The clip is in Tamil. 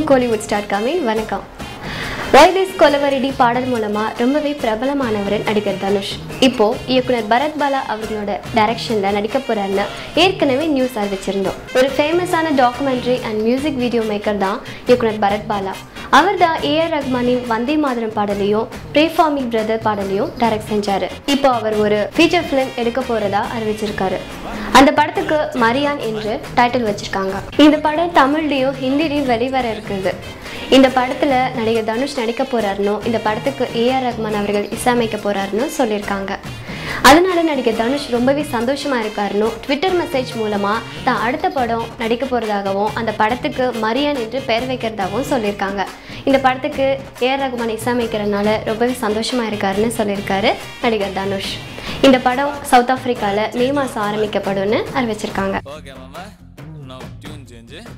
கோலிவுட் ஸ்டார் கமில் வணக்கம் வைதிஸ் கொலவரடி பாடல் மூலமா ரொம்பவே பிரபலமானவர் நடிகர் தனுஷ் இப்போ இயக்குனர் பரத் பாலா அவர்களோட டைரக்ஷன்ல நடிக்க போறாருன்னு ஏற்கனவே நியூஸ் அறிவிச்சிருந்தோம் ஒரு ஃபேமஸான documentary and music video maker தான் இயக்குனர் பரத் பாலா அவர் தான் ஏஆர் ரஹ்மானின் வந்தே மாதரம் பாடலையும் பிரேஃபாமி பிரதர் பாடலையும் டைரக்ட் செஞ்சாரு இப்போ அவர் ஒரு ஃபீச்சர் ஃபிலிம் எடுக்க போறதா அறிவிச்சிருக்காரு அந்த படத்துக்கு மரியான் என்று டைட்டில் வச்சிருக்காங்க இந்த படம் தமிழ்லையும் ஹிந்திலையும் வெளிவர இருக்குது இந்த படத்துல நடிகர் தனுஷ் நடிக்க போறாருனோ இந்த படத்துக்கு ஏஆர் ரஹ்மான் அவர்கள் இசையமைக்க போறாருன்னு சொல்லியிருக்காங்க அதனால நடிகர் தனுஷ் ரொம்பவே சந்தோஷமா இருக்காருன்னு ட்விட்டர் மெசேஜ் மூலமா தான் அடுத்த படம் நடிக்க போறதாகவும் அந்த படத்துக்கு மரியான் என்று பெயர் வைக்கிறதாகவும் சொல்லியிருக்காங்க இந்த படத்துக்கு ஏஆர் ரஹ்மான் இசையமைக்கிறதுனால ரொம்பவே சந்தோஷமா இருக்காருன்னு சொல்லியிருக்காரு நடிகர் தனுஷ் இந்த படம் சவுத் ஆப்பிரிக்கால மே மாதம் ஆரம்பிக்கப்படும்னு அறிவிச்சிருக்காங்க Okay, mama. Now tune change.